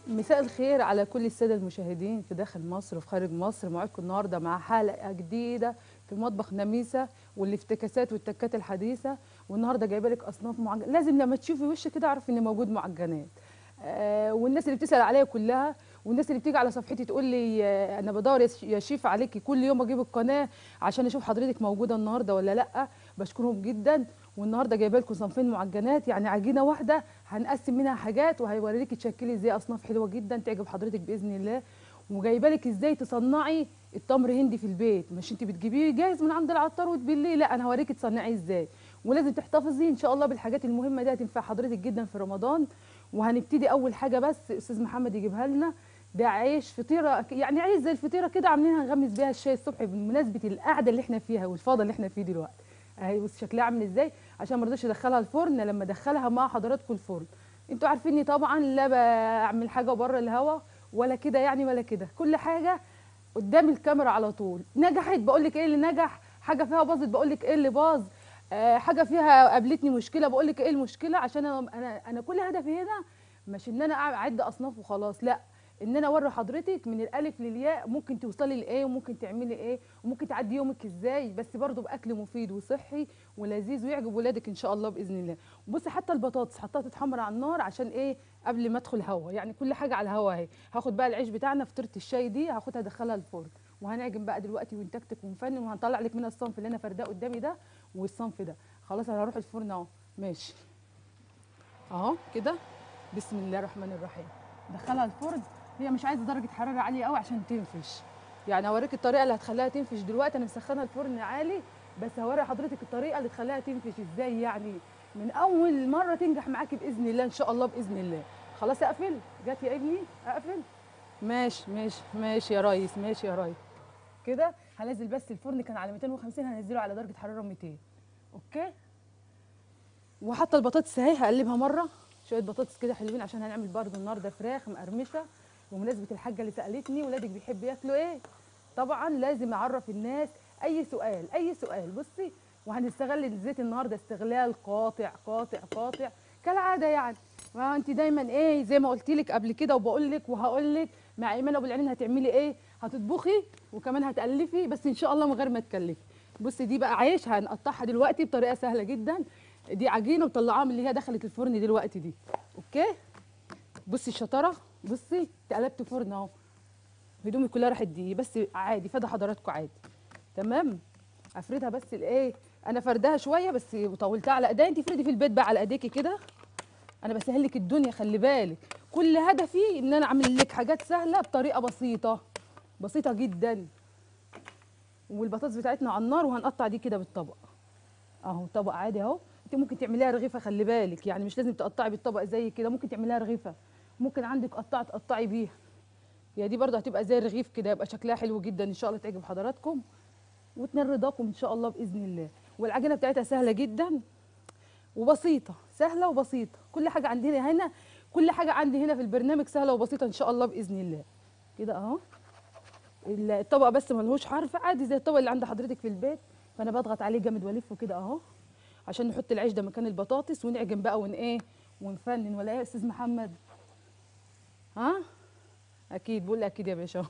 مساء الخير على كل الساده المشاهدين في داخل مصر وفي خارج مصر موعدكم النهارده مع حلقه جديده في مطبخ نميسه والافتكاسات والتكات الحديثه والنهارده جايبه لك اصناف معجنات لازم لما تشوفي وشي كده اعرف ان موجود معجنات آه والناس اللي بتسال عليا كلها والناس اللي بتيجي على صفحتي تقول لي آه انا بدور يا ش- يا شيف عليكي كل يوم اجيب القناه عشان اشوف حضرتك موجوده النهارده ولا لا بشكرهم جدا والنهارده جايبه لكم صنفين معجنات يعني عجينه واحده هنقسم منها حاجات وهيوريكي تشكلي ازاي اصناف حلوه جدا تعجب حضرتك باذن الله وجايبه لك ازاي تصنعي التمر هندي في البيت مش انت بتجيبيه جاهز من عند العطار وتبليه لا انا هوريكي تصنعيه ازاي ولازم تحتفظي ان شاء الله بالحاجات المهمه دي هتنفع حضرتك جدا في رمضان وهنبتدي اول حاجه بس استاذ محمد يجيبها لنا ده عيش فطيره يعني عيش زي الفطيره كده عاملينها نغمس بيها الشاي الصبح بمناسبه القعده اللي احنا فيها والفاضه اللي احنا فيه دلوقتي اهي بص شكلها عامل ازاي عشان ما رضيتش ادخلها الفرن لما ادخلها مع حضراتكم الفرن انتوا عارفيني طبعا لا بعمل حاجه بره الهوا ولا كده يعني ولا كده كل حاجه قدام الكاميرا على طول نجحت بقول لك ايه اللي نجح حاجه فيها باظت بقول لك ايه اللي باظ آه حاجه فيها قابلتني مشكله بقول لك ايه المشكله عشان انا انا, أنا كل هدفي هنا مش ان انا اعد اصناف وخلاص لا ان انا اوري حضرتك من الالف للياء ممكن توصلي لايه وممكن تعملي ايه وممكن تعدي يومك ازاي بس برضو باكل مفيد وصحي ولذيذ ويعجب ولادك ان شاء الله باذن الله بصي حتى البطاطس حطها تتحمر على النار عشان ايه قبل ما ادخل هوا يعني كل حاجه على الهوا اهي هاخد بقى العيش بتاعنا فطيره الشاي دي هاخدها ادخلها الفرن وهنعجن بقى دلوقتي ونتكتك ونفنن وهنطلع لك منها الصنف اللي انا فرداه قدامي ده والصنف ده خلاص انا هروح الفرن اهو ماشي اهو كده بسم الله الرحمن الرحيم دخلها الفرن هي مش عايزه درجه حراره عاليه قوي عشان تنفش يعني هوريك الطريقه اللي هتخليها تنفش دلوقتي انا مسخنه الفرن عالي بس هوري حضرتك الطريقه اللي تخليها تنفش ازاي يعني من اول مره تنجح معاكي باذن الله ان شاء الله باذن الله خلاص اقفل جت يا ابني اقفل ماشي ماشي ماشي يا ريس ماشي يا ريس كده هنزل بس الفرن كان على 250 هنزله على درجه حراره 200 اوكي وحتى البطاطس اهي هقلبها مره شويه بطاطس كده حلوين عشان هنعمل برضه النهارده فراخ مقرمشه بمناسبه الحاجه اللي سالتني ولادك بيحبوا ياكلوا ايه طبعا لازم اعرف الناس اي سؤال اي سؤال بصي وهنستغل الزيت النهارده استغلال قاطع قاطع قاطع كالعاده يعني ما انت دايما ايه زي ما قلت لك قبل كده وبقول لك وهقول لك مع ايمان ابو العينين هتعملي ايه هتطبخي وكمان هتالفي بس ان شاء الله من غير ما تكلفي بصي دي بقى عيش هنقطعها دلوقتي بطريقه سهله جدا دي عجينه ومطلعاها من اللي هي دخلت الفرن دلوقتي دي اوكي بصي الشطاره بصي اتقلبت فرن اهو هدومي كلها راحت دي بس عادي فدا حضراتكم عادي تمام افردها بس الايه انا فردها شويه بس وطولتها على ايديا انت فردي في البيت بقى على ايديكي كده انا بسهل لك الدنيا خلي بالك كل هدفي ان انا اعمل لك حاجات سهله بطريقه بسيطه بسيطه جدا والبطاطس بتاعتنا على النار وهنقطع دي كده بالطبق اهو طبق عادي اهو انت ممكن تعمليها رغيفه خلي بالك يعني مش لازم تقطعي بالطبق زي كده ممكن تعمليها رغيفه ممكن عندك قطعه تقطعي بيها يا دي برضه هتبقى زي الرغيف كده يبقى شكلها حلو جدا ان شاء الله تعجب حضراتكم وتنال رضاكم ان شاء الله باذن الله والعجينه بتاعتها سهله جدا وبسيطه سهله وبسيطه كل حاجه عندنا هنا كل حاجه عندي هنا في البرنامج سهله وبسيطه ان شاء الله باذن الله كده اهو الطبق بس ملهوش حرف عادي زي الطبق اللي عند حضرتك في البيت فانا بضغط عليه جامد والفه كده اهو عشان نحط العيش ده مكان البطاطس ونعجن بقى ون ايه ونفنن ولا ايه يا استاذ محمد ها اكيد بقول اكيد يا باشا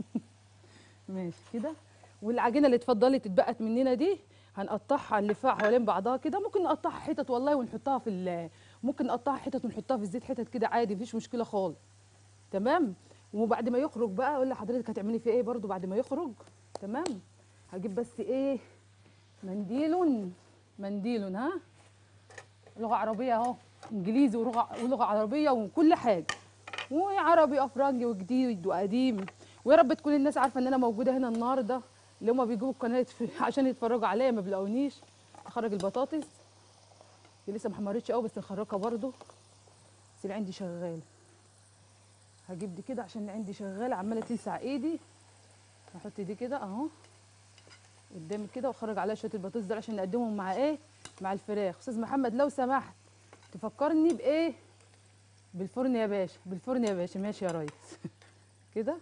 ماشي كده والعجينه اللي اتفضلت اتبقت مننا دي هنقطعها نلفها حوالين بعضها كده ممكن نقطعها حتت والله ونحطها في ال- ممكن نقطعها حتت ونحطها في الزيت حتت كده عادي مفيش مشكله خالص تمام وبعد ما يخرج بقى اقول لحضرتك هتعملي فيه ايه برضو بعد ما يخرج تمام هجيب بس ايه منديل منديل ها لغه عربيه اهو انجليزي ولغه ولغه عربيه وكل حاجه وعربي افرنجي وجديد وقديم ويا رب تكون الناس عارفه ان انا موجوده هنا النهارده اللي هم بيجيبوا القناه يتف- عشان يتفرجوا عليا ما بيلاقونيش اخرج البطاطس هي لسه ما حمرتش قوي بس نخرجها برضو بس اللي عندي شغاله هجيب دي كده عشان عندي شغاله عماله تلسع ايدي هحط دي كده اهو قدامي كده واخرج عليها شويه البطاطس دول عشان نقدمهم مع ايه مع الفراخ استاذ محمد لو سمحت تفكرني بايه بالفرن يا باشا بالفرن يا باشا ماشي يا ريس كده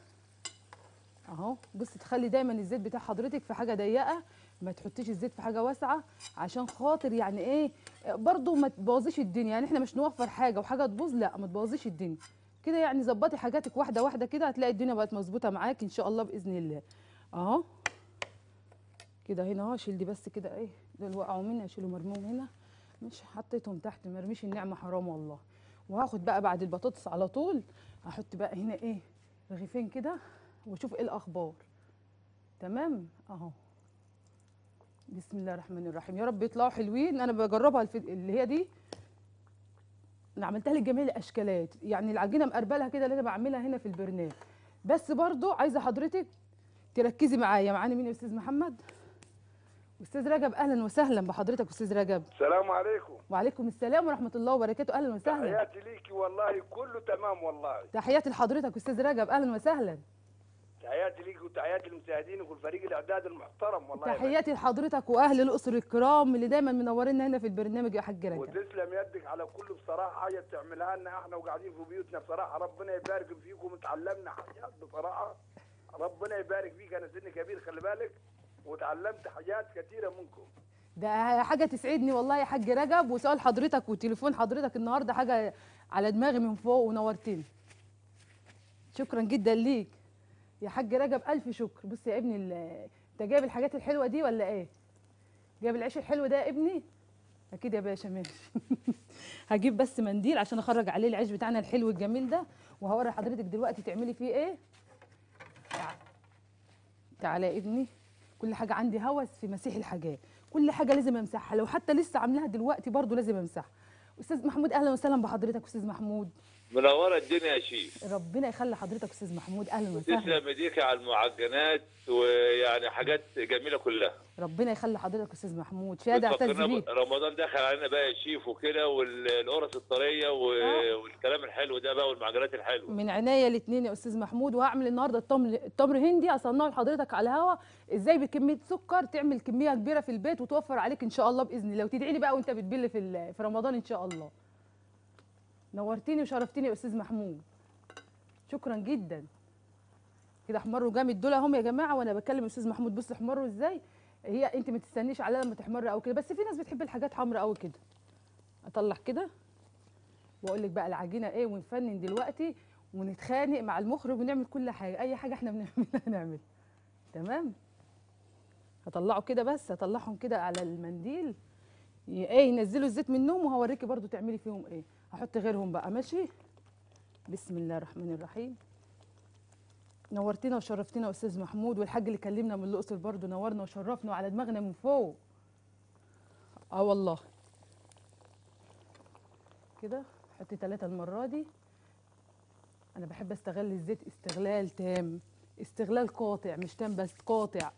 اهو بص تخلي دايما الزيت بتاع حضرتك في حاجه ضيقه ما تحطيش الزيت في حاجه واسعه عشان خاطر يعني ايه برضو ما تبوظيش الدنيا يعني احنا مش نوفر حاجه وحاجه تبوظ لا ما تبوظيش الدنيا كده يعني ظبطي حاجاتك واحده واحده كده هتلاقي الدنيا بقت مظبوطه معاك ان شاء الله باذن الله اهو كده هنا اهو شيل دي بس كده ايه دول وقعوا مني اشيلهم مرموم هنا مش حطيتهم تحت مرميش النعمه حرام والله وهاخد بقى بعد البطاطس على طول هحط بقى هنا ايه رغيفين كده واشوف ايه الاخبار تمام اهو بسم الله الرحمن الرحيم يا رب يطلعوا حلوين انا بجربها الف... اللي هي دي انا عملتها لجميع الاشكالات يعني العجينه مقربلها كده اللي انا بعملها هنا في البرنامج بس برضو عايزه حضرتك تركزي معايا معانا مين يا استاذ محمد استاذ رجب اهلا وسهلا بحضرتك استاذ رجب السلام عليكم وعليكم السلام ورحمه الله وبركاته اهلا وسهلا تحياتي ليكي والله كله تمام والله تحياتي لحضرتك استاذ رجب اهلا وسهلا تحياتي ليكي وتحياتي لمشاهدينك والفريق الاعداد المحترم والله يا تحياتي لحضرتك واهل الاقصر الكرام اللي دايما منورينا هنا في البرنامج يا حاج باشا. رجب وتسلم يدك على كل بصراحه حاجه بتعملها لنا احنا وقاعدين في بيوتنا بصراحه ربنا يبارك فيكم اتعلمنا حاجات بصراحه ربنا يبارك فيك انا سني كبير خلي بالك وتعلمت حاجات كثيره منكم ده حاجه تسعدني والله يا حاج رجب وسؤال حضرتك وتليفون حضرتك النهارده حاجه على دماغي من فوق ونورتني شكرا جدا ليك يا حاج رجب الف شكر بص يا ابني ال- انت جايب الحاجات الحلوه دي ولا ايه جايب العيش الحلو ده يا ابني اكيد يا باشا ماشي هجيب بس منديل عشان اخرج عليه العيش بتاعنا الحلو الجميل ده وهوري حضرتك دلوقتي تعملي فيه ايه تع- تعالى يا ابني كل حاجه عندي هوس في مسيح الحاجات كل حاجه لازم امسحها لو حتى لسه عاملاها دلوقتي برضو لازم امسحها استاذ محمود اهلا وسهلا بحضرتك استاذ محمود منورة الدنيا يا شيف ربنا يخلي حضرتك استاذ محمود اهلا وسهلا تسلم ايديك على المعجنات ويعني حاجات جميله كلها ربنا يخلي حضرتك استاذ محمود شهاده اعتز بتفكرنا بيه ب- رمضان دخل علينا بقى يا شيف وكده والقرص الطريه و- آه. والكلام الحلو ده بقى والمعجنات الحلوه من عناية الاثنين يا استاذ محمود وهعمل النهارده التمر التمر هندي اصنعه لحضرتك على الهوا ازاي بكميه سكر تعمل كميه كبيره في البيت وتوفر عليك ان شاء الله باذن الله وتدعي لي بقى وانت بتبل في ال- في رمضان ان شاء الله نورتيني وشرفتيني يا استاذ محمود شكرا جدا كده احمروا جامد دول اهم يا جماعه وانا بكلم الاستاذ محمود بص احمروا ازاي هي انت ما تستنيش عليها لما تحمر او كده بس في ناس بتحب الحاجات حمراء قوي كده اطلع كده واقول لك بقى العجينه ايه ونفنن دلوقتي ونتخانق مع المخرج ونعمل كل حاجه اي حاجه احنا بنعملها نعمل تمام هطلعه كده بس هطلعهم كده على المنديل ي- ايه ينزلوا الزيت منهم وهوريكي برضو تعملي فيهم ايه هحط غيرهم بقى ماشي بسم الله الرحمن الرحيم نورتنا وشرفتنا يا استاذ محمود والحاج اللي كلمنا من الاقصر برضو نورنا وشرفنا وعلى دماغنا من فوق اه والله كده حطي ثلاثة المرة دي أنا بحب أستغل الزيت استغلال تام استغلال قاطع مش تام بس قاطع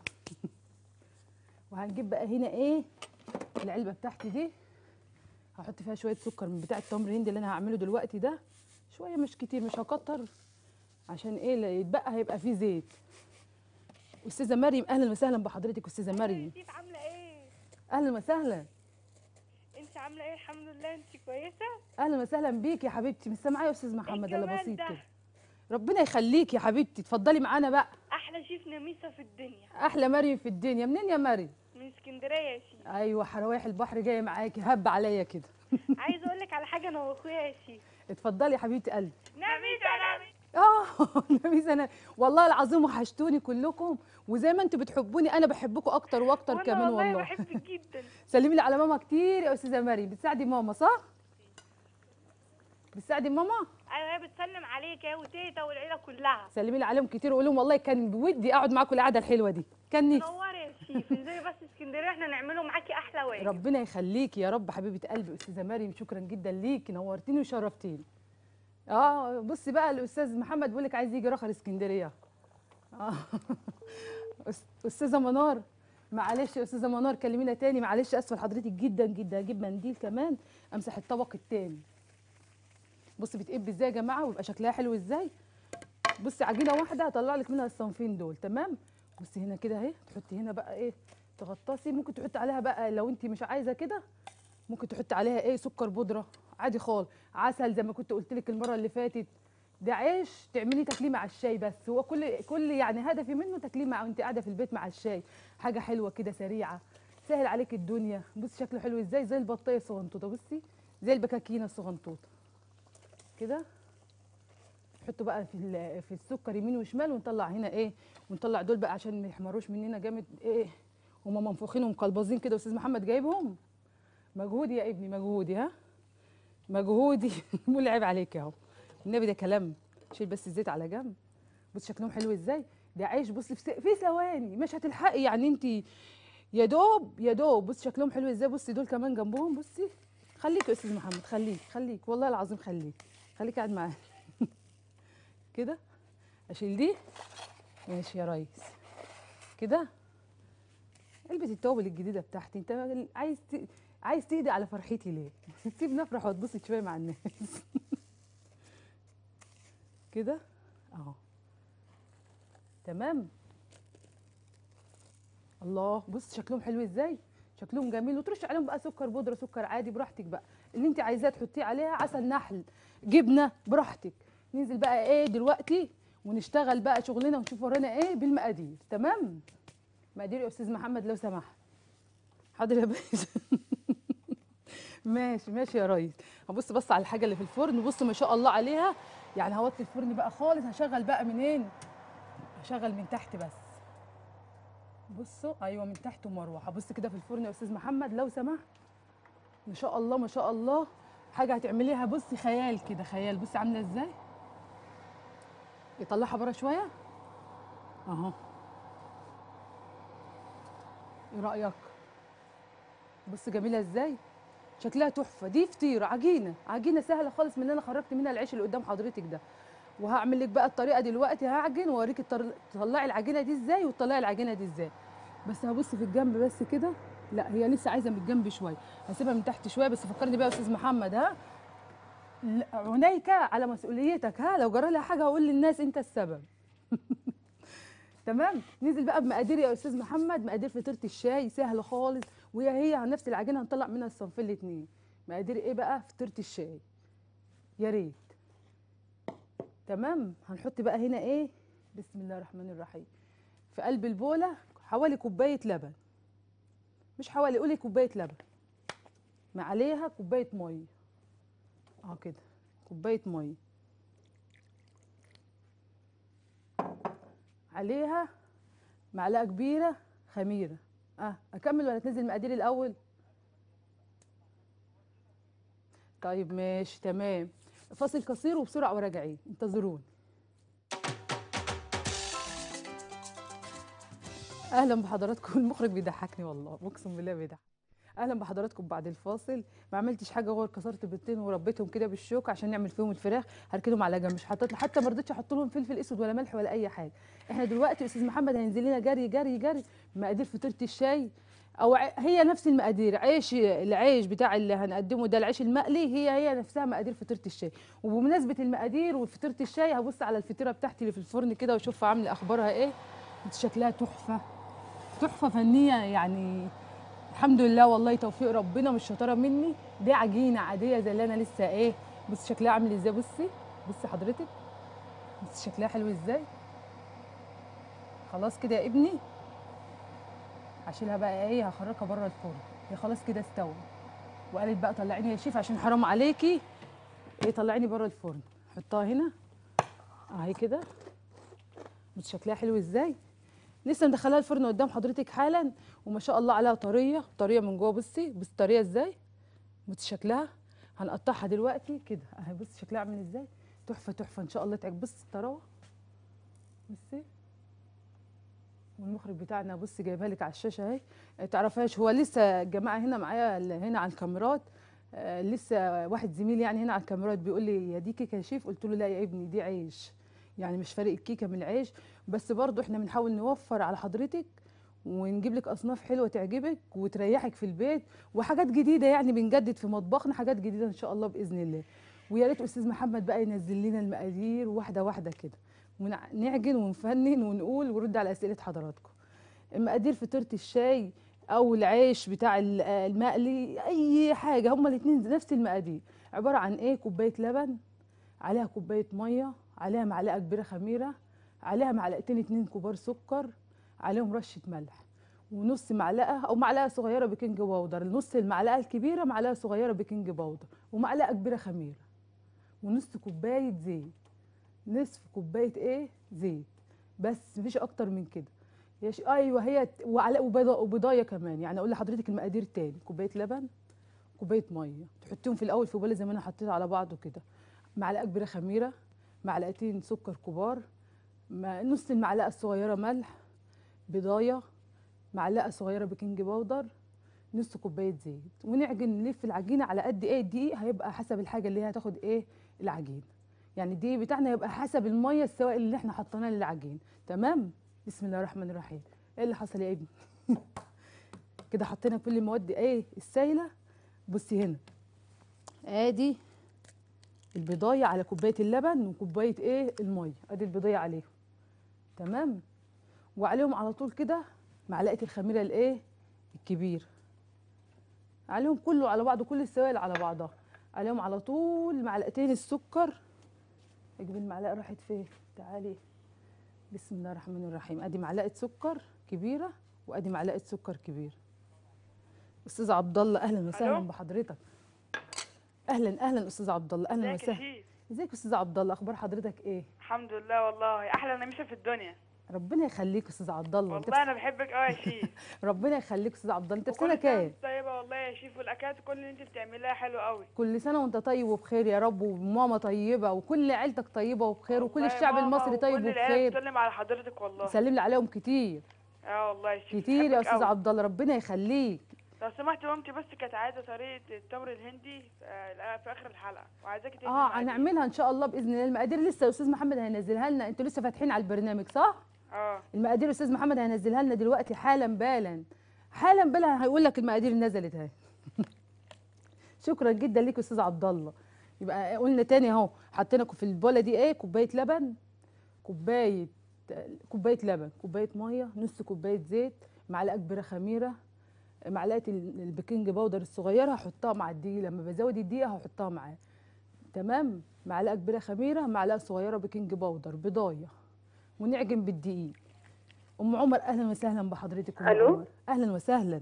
وهنجيب بقى هنا إيه العلبة بتاعتي دي هحط فيها شوية سكر من بتاع التمر هندي اللي أنا هعمله دلوقتي ده شوية مش كتير مش هكتر عشان إيه اللي يتبقى هيبقى فيه زيت أستاذة مريم أهلا وسهلا بحضرتك أستاذة مريم انت عامله ايه أهلا وسهلا انت عامله ايه الحمد لله انت كويسه اهلا وسهلا بيك يا حبيبتي مش سامعه يا استاذ محمد الا الجمال بسيط ده؟ كده ربنا يخليك يا حبيبتي اتفضلي معانا بقى احلى شيف نميسه في الدنيا احلى مريم في الدنيا منين يا مريم من اسكندريه يا شيف ايوه حروايح البحر جايه معاكي هب عليا كده عايزه اقول لك على حاجه انا واخويا يا شيف اتفضلي يا حبيبتي قلبي نميسه نميسه اه نبيس انا والله العظيم وحشتوني كلكم وزي ما انتوا بتحبوني انا بحبكم اكتر واكتر وانا كمان والله والله بحبك جدا سلمي لي على ماما كتير يا استاذه مريم بتساعدي ماما صح بتساعدي ماما ايوه هي بتسلم عليك يا وتيتا والعيله كلها سلمي لي عليهم كتير وقول لهم والله كان بودي اقعد معاكم القعده الحلوه دي كان نفسي نوري يا شيف انزلي بس اسكندريه احنا نعمله معاكي احلى واجب ربنا يخليكي يا رب حبيبه قلبي استاذه مريم شكرا جدا ليكي نورتيني وشرفتيني اه بصي بقى الاستاذ محمد بيقول لك عايز يجي رخر اسكندريه اه أس- استاذه منار معلش يا استاذه منار كلمينا تاني معلش اسفه لحضرتك جدا جدا اجيب منديل كمان امسح الطبق التاني بصي بتقب ازاي يا جماعه ويبقى شكلها حلو ازاي بصي عجينه واحده هطلع لك منها الصنفين دول تمام بصي هنا كده اهي تحطي هنا بقى ايه تغطسي ممكن تحطي عليها بقى لو انت مش عايزه كده ممكن تحطي عليها ايه سكر بودره عادي خالص عسل زي ما كنت قلت لك المره اللي فاتت ده عيش تعملي تاكليه مع الشاي بس هو كل كل يعني هدفي منه تاكليه مع وانت قاعده في البيت مع الشاي حاجه حلوه كده سريعه سهل عليك الدنيا بصي شكله حلو ازاي زي البطايه الصغنطوطه بصي زي البكاكينه الصغنطوطه كده نحطه بقى في ال- في السكر يمين وشمال ونطلع هنا ايه ونطلع دول بقى عشان ما يحمروش مننا جامد ايه هما منفوخين ومقلبظين كده استاذ محمد جايبهم مجهودي يا ابني مجهودي ها مجهودي بقول عيب عليك اهو النبي ده كلام شيل بس الزيت على جنب بص شكلهم حلو ازاي ده عيش بص في س- في ثواني مش هتلحقي يعني انت يا دوب يا دوب بص شكلهم حلو ازاي بصي دول كمان جنبهم بصي خليك يا استاذ محمد خليك خليك والله العظيم خليك خليك قاعد معايا كده اشيل دي ماشي يا ريس كده علبة التوابل الجديدة بتاعتي انت عايز ت... عايز تقضي على فرحتي ليه؟ تسيب نفرح وتبسط شوية مع الناس كده اهو تمام الله بص شكلهم حلو ازاي شكلهم جميل وترش عليهم بقى سكر بودره سكر عادي براحتك بقى اللي انت عايزاه تحطيه عليها عسل نحل جبنه براحتك ننزل بقى ايه دلوقتي ونشتغل بقى شغلنا ونشوف ورانا ايه بالمقادير تمام مقادير يا استاذ محمد لو سمحت حاضر يا باشا ماشي ماشي يا ريس هبص بص على الحاجه اللي في الفرن بص ما شاء الله عليها يعني هوطي الفرن بقى خالص هشغل بقى منين هشغل من تحت بس بصوا ايوه من تحت ومروحه بص كده في الفرن يا استاذ محمد لو سمحت ما شاء الله ما شاء الله حاجه هتعمليها بصي خيال كده خيال بصي عامله ازاي يطلعها بره شويه اهو ايه رايك بص جميله ازاي شكلها تحفه دي فطيره عجينه عجينه سهله خالص من اللي انا خرجت منها العيش اللي قدام حضرتك ده وهعمل لك بقى الطريقه دلوقتي هعجن واوريك الطر... تطلعي العجينه دي ازاي وتطلعي العجينه دي ازاي بس هبص في الجنب بس كده لا هي لسه عايزه من الجنب شويه هسيبها من تحت شويه بس فكرني بقى يا استاذ محمد ها لا، عينيك على مسؤوليتك ها لو جرى لها حاجه هقول للناس انت السبب تمام ننزل بقى بمقادير يا استاذ محمد مقادير فطيره الشاي سهله خالص وهي هي عن نفس العجينه هنطلع منها الصنفين الاثنين مقادير ايه بقى فطيره الشاي يا ريت تمام هنحط بقى هنا ايه بسم الله الرحمن الرحيم في قلب البوله حوالي كوبايه لبن مش حوالي قولي كوبايه لبن مع عليها كوبايه ميه اه كده كوبايه ميه عليها معلقه كبيره خميره اه اكمل ولا تنزل مقادير الاول طيب ماشي تمام فاصل قصير وبسرعه وراجعين انتظروني اهلا بحضراتكم المخرج بيضحكني والله اقسم بالله بيضحك اهلا بحضراتكم بعد الفاصل ما عملتش حاجه غير كسرت بيضتين وربيتهم كده بالشوك عشان نعمل فيهم الفراخ هركنهم على جنب مش حطيت حتى ما رضيتش احط لهم فلفل اسود ولا ملح ولا اي حاجه احنا دلوقتي استاذ محمد هينزل لنا جري جري جري مقادير فطيره الشاي او ع- هي نفس المقادير عيش العيش بتاع اللي هنقدمه ده العيش المقلي هي هي نفسها مقادير فطيره الشاي وبمناسبه المقادير وفطيره الشاي هبص على الفطيره بتاعتي اللي في الفرن كده واشوفها عامله اخبارها ايه شكلها تحفه تحفه فنيه يعني الحمد لله والله توفيق ربنا مش شطاره مني دي عجينه عاديه زي اللي انا لسه ايه بصي شكلها عامل ازاي بصي بصي حضرتك بصي شكلها حلو ازاي خلاص كده يا ابني هشيلها بقى ايه هخرجها بره الفرن هي خلاص كده استوى وقالت بقى طلعيني يا شيف عشان حرام عليكي ايه طلعيني بره الفرن حطها هنا اهي كده بصي شكلها حلو ازاي لسه مدخلها الفرن قدام حضرتك حالا وما شاء الله عليها طريه طريه من جوه بصي بصي طريه ازاي بصي شكلها هنقطعها دلوقتي كده اهي بصي شكلها عامل ازاي تحفه تحفه ان شاء الله تعجب بصي الطراوه بصي والمخرج بتاعنا بصي جايبها لك على الشاشه اهي آه، تعرفهاش هو لسه الجماعه هنا معايا ال- هنا على الكاميرات آه، لسه واحد زميل يعني هنا على الكاميرات بيقول لي يا دي كيكه يا شيف قلت له لا يا ابني دي عيش يعني مش فارق الكيكه من العيش بس برضو احنا بنحاول نوفر على حضرتك ونجيب لك اصناف حلوه تعجبك وتريحك في البيت وحاجات جديده يعني بنجدد في مطبخنا حاجات جديده ان شاء الله باذن الله ويا ريت استاذ محمد بقى ينزل لنا المقادير واحده واحده كده ونعجن ونفنن ونقول ونرد على اسئله حضراتكم المقادير فطيره الشاي او العيش بتاع ال- المقلي اي حاجه هما الاثنين نفس المقادير عباره عن ايه كوبايه لبن عليها كوبايه ميه عليها معلقه كبيره خميره عليها معلقتين اتنين كبار سكر عليهم رشه ملح ونص معلقه او معلقه صغيره بيكنج باودر نص المعلقه الكبيره معلقه صغيره بيكنج باودر ومعلقه كبيره خميره ونص كوبايه زيت نصف كوبايه ايه زيت بس مفيش اكتر من كده يش ايوه هي ت- وعلى وبيضه وبضايه كمان يعني اقول لحضرتك المقادير تاني كوبايه لبن كوبايه ميه تحطيهم في الاول في بوله زي ما انا حطيت على بعضه كده معلقه كبيره خميره معلقتين سكر كبار ما- نص المعلقه الصغيره ملح بضايه معلقه صغيره بيكنج باودر نص كوبايه زيت ونعجن نلف العجينه على قد ايه الدقيق هيبقى حسب الحاجه اللي هي هتاخد ايه العجين يعني الدقيق بتاعنا يبقى حسب الميه السوائل اللي احنا حطيناها للعجين تمام بسم الله الرحمن الرحيم ايه اللي حصل يا ابني كده حطينا كل المواد ايه السايله بصي هنا ادي البضايه على كوبايه اللبن وكوبايه ايه الميه ادي البضايه عليهم تمام وعليهم على طول كده معلقه الخميره الايه الكبير عليهم كله على بعضه كل السوائل على بعضها عليهم على طول معلقتين السكر اجيب المعلقه راحت فين تعالي بسم الله الرحمن الرحيم ادي معلقه سكر كبيره وادي معلقه سكر كبير استاذ عبد الله اهلا وسهلا ألو؟ بحضرتك اهلا اهلا استاذ عبد الله اهلا ازيك يا وسهلا شيف ازيك يا استاذ عبد الله اخبار حضرتك ايه الحمد لله والله احلى نمشه في الدنيا ربنا يخليك يا استاذ عبد الله انت والله انا بحبك قوي يا شيف في- ربنا يخليك يا استاذ عبد الله انت في سنه وكل سنة كام وانت طيبه والله يا شيف والاكلات كل اللي انت بتعمليها حلو قوي كل سنه وانت طيب وبخير يا رب وماما طيبه وكل عيلتك طيبه وبخير وكل والله الشعب ماما المصري طيب وكل العيال وبخير بتسلم على حضرتك والله سلم لي عليهم كتير اه والله يا شيف كتير يا بحبك استاذ قوي. عبد الله ربنا يخليك لو سمحت مامتي بس كانت عايزه طريقه التمر الهندي آه، في اخر الحلقه وعايزاكي تدي اه المقادير. هنعملها ان شاء الله باذن الله المقادير لسه استاذ محمد هينزلها لنا انتوا لسه فاتحين على البرنامج صح اه المقادير استاذ محمد هينزلها لنا دلوقتي حالا بالا حالا بالا هيقول لك المقادير نزلت اهي شكرا جدا ليك يا استاذ عبد الله يبقى قلنا تاني اهو حطينا في البوله دي ايه كوبايه لبن كوبايه كوبايه لبن كوبايه ميه نص كوبايه زيت معلقه كبيره خميره معلقه ال- البيكنج باودر الصغيره هحطها مع الدقيق لما بزود الدقيق هحطها معاه تمام معلقه كبيره خميره معلقه صغيره بيكنج باودر بضايه ونعجن بالدقيق ام عمر اهلا وسهلا بحضرتك ام ألو؟ عمر اهلا وسهلا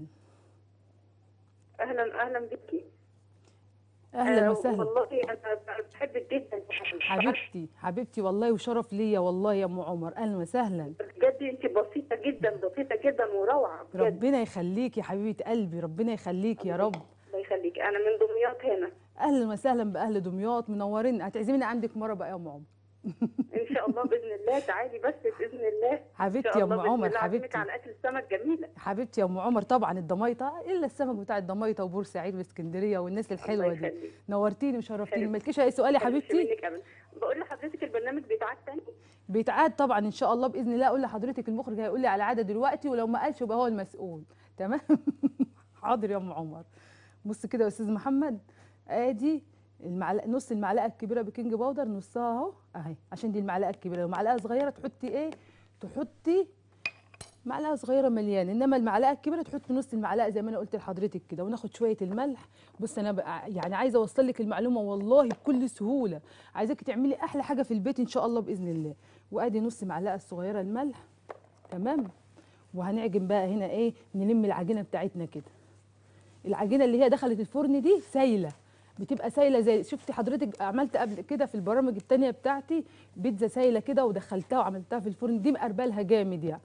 اهلا اهلا بك اهلا آه، وسهلا والله انا بحبك جدا يا حبيبتي. حبيبتي حبيبتي والله وشرف ليا والله يا ام عمر اهلا وسهلا بجد انت بسيطه جدا بسيطه جدا وروعه بجد ربنا يخليك يا حبيبه قلبي ربنا يخليك يا رب الله يخليك انا من دمياط هنا اهلا وسهلا باهل دمياط منورين هتعزميني عندك مره بقى يا ام عمر ان شاء الله باذن الله تعالي بس باذن الله ان حبيبتي شاء يا الله ام بإذن عمر الله أعزمك حبيبتي على اكل السمك جميله حبيبتي يا ام عمر طبعا الضمايطه الا السمك بتاع الضمايطه وبورسعيد واسكندريه والناس الحلوه الله دي يخليك. نورتيني وشرفتيني حلو. مالكيش اي سؤال يا متحرمش حبيبتي منك أبداً. بقول لحضرتك البرنامج بيتعاد تاني بيتعاد طبعا ان شاء الله باذن الله اقول لحضرتك المخرج هيقول لي على عاده دلوقتي ولو ما قالش يبقى هو المسؤول تمام حاضر يا ام عمر بص كده يا استاذ محمد ادي المعلقه نص المعلقه الكبيره بيكنج باودر نصها اهو اهي عشان دي المعلقه الكبيره لو معلقه صغيره تحطي ايه تحطي معلقه صغيره مليانه انما المعلقه الكبيره تحطي نص المعلقه زي ما انا قلت لحضرتك كده وناخد شويه الملح بص انا بقى يعني عايزه اوصل لك المعلومه والله بكل سهوله عايزاكي تعملي احلى حاجه في البيت ان شاء الله باذن الله وادي نص معلقه الصغيره الملح تمام وهنعجن بقى هنا ايه نلم العجينه بتاعتنا كده العجينه اللي هي دخلت الفرن دي سايله بتبقى سايله زي شفتي حضرتك عملت قبل كده في البرامج التانية بتاعتي بيتزا سايله كده ودخلتها وعملتها في الفرن دي مقربلها جامد يعني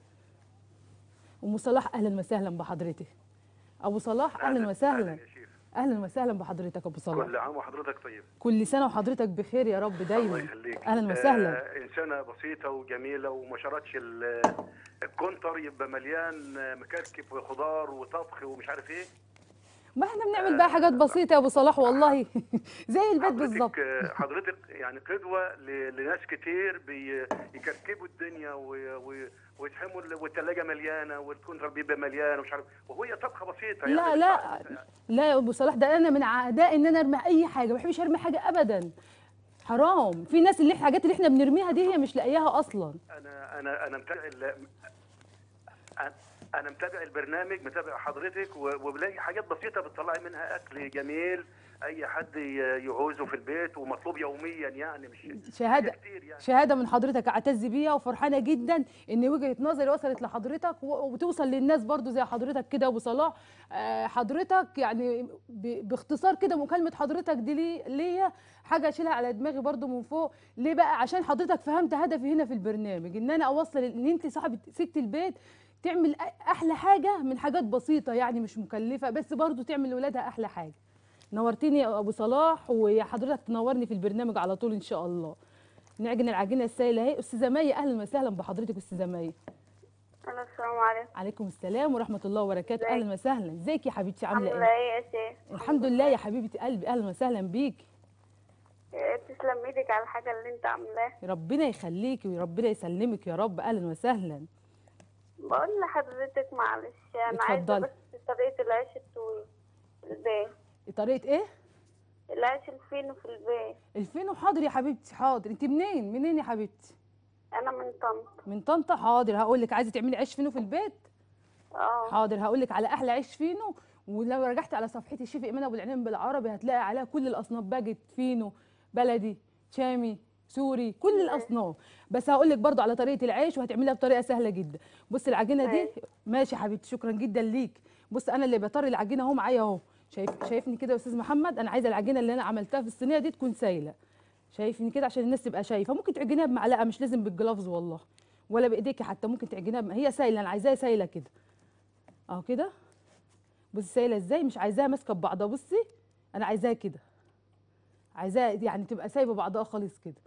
ام صلاح اهلا وسهلا بحضرتك ابو صلاح اهلا وسهلا يا شيخ اهلا وسهلا بحضرتك ابو صلاح كل عام وحضرتك طيب كل سنه وحضرتك بخير يا رب الله دايما يخليك اهلا وسهلا آه انسانه بسيطه وجميله وما شرتش ال- الكونتر يبقى مليان آه، مكركب وخضار وطبخ ومش عارف ايه ما احنا بنعمل بقى حاجات بسيطه يا ابو صلاح والله زي البيت بالظبط حضرتك آه، حضرتك يعني قدوه ل- لناس كتير بيكركبوا الدنيا و- و- ويتحموا ال- والثلاجه مليانه والكونتر بيبقى مليان ومش عارف وهي طبخه بسيطه لا يعني لا لا يا ابو صلاح ده انا من عادائي ان انا ارمي اي حاجه ما بحبش ارمي حاجه ابدا حرام في ناس اللي الحاجات اللي احنا بنرميها دي هي مش لاقياها اصلا انا انا انا متابع ال- انا متابع البرنامج متابع حضرتك و- وبلاقي حاجات بسيطه بتطلعي منها اكل جميل اي حد ي- يعوزه في البيت ومطلوب يوميا يعني مش شهاده كتير يعني شهاده من حضرتك اعتز بيها وفرحانه جدا ان وجهه نظري وصلت لحضرتك و- وتوصل للناس برضو زي حضرتك كده ابو صلاح آه، حضرتك يعني ب- باختصار كده مكالمه حضرتك دي لي- ليا حاجه اشيلها على دماغي برضو من فوق ليه بقى عشان حضرتك فهمت هدفي هنا في البرنامج ان انا اوصل ان انت صاحبه ست البيت تعمل أ- احلى حاجه من حاجات بسيطه يعني مش مكلفه بس برضو تعمل لاولادها احلى حاجه نورتني يا ابو صلاح وحضرتك تنورني في البرنامج على طول ان شاء الله نعجن العجينه السائله اهي استاذه مي اهلا وسهلا بحضرتك استاذه مي ألو السلام عليكم عليكم السلام ورحمه الله وبركاته ازيك؟ اهلا وسهلا ازيك يا حبيبتي عامله عاملة ايه إيه يا شيخ؟ الحمد لله يا حبيبه قلبي اهلا وسهلا بيك إيه، تسلم إيدك على الحاجة اللي أنت عاملاها ربنا يخليكي وربنا يسلمك يا رب اهلا وسهلا بقول لحضرتك معلش أنا عايزة اتفضلي. بس طريقة العيش الطويل في البيت طريقه ايه العيش الفينو في البيت الفينو حاضر يا حبيبتي حاضر انت منين منين يا حبيبتي أنا من طنطا من طنطا حاضر هقول لك عايزه تعملي عيش فينو في البيت اه حاضر هقول لك على احلى عيش فينو ولو رجعت على صفحتي الشيف ايمان ابو العنين بالعربي هتلاقي عليها كل الاصناف باجت فينو بلدي شامي سوري كل الاصناف بس هقول لك برضو على طريقه العيش وهتعملها بطريقه سهله جدا بص العجينه دي ماشي. ماشي يا حبيبتي شكرا جدا ليك بص انا اللي بطري العجينه اهو معايا اهو شايف شايفني كده يا استاذ محمد انا عايزه العجينه اللي انا عملتها في الصينيه دي تكون سايله شايفني كده عشان الناس تبقى شايفه ممكن تعجنيها بمعلقه مش لازم بالجلافز والله ولا بايديكي حتى ممكن تعجنيها بم- هي سايله انا عايزاها سايله كده اهو كده بصي سايله ازاي مش عايزاها ماسكه ببعضها بصي انا عايزاها كده عايزاها يعني تبقى سايبه بعضها خالص كده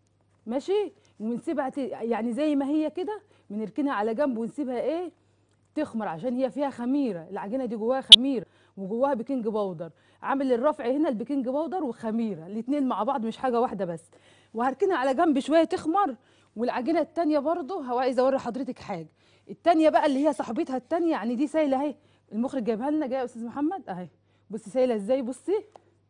ماشي ونسيبها ت- يعني زي ما هي كده بنركنها على جنب ونسيبها ايه تخمر عشان هي فيها خميره العجينه دي جواها خميره وجواها بيكنج باودر عامل الرفع هنا البيكنج باودر وخميره الاثنين مع بعض مش حاجه واحده بس وهركنها على جنب شويه تخمر والعجينه التانيه برضه هو عايزه اوري حضرتك حاجه التانيه بقى اللي هي صاحبتها التانيه يعني دي سايله اهي المخرج جايبها لنا جايه يا استاذ محمد اهي بصي سايله ازاي بصي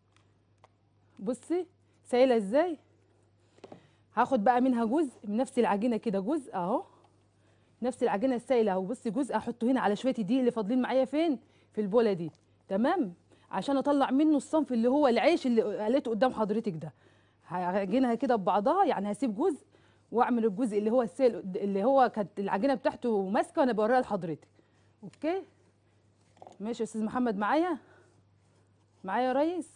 بصي سايله ازاي هاخد بقى منها جزء من نفس العجينه كده جزء اهو نفس العجينه السايله اهو بصي جزء احطه هنا على شويه الدقيق اللي فاضلين معايا فين في البوله دي تمام عشان اطلع منه الصنف اللي هو العيش اللي قليته قدام حضرتك ده هعجنها كده ببعضها يعني هسيب جزء واعمل الجزء اللي هو السائل اللي هو كانت العجينه بتاعته ماسكه وانا بوريها لحضرتك اوكي ماشي يا استاذ محمد معايا معايا يا ريس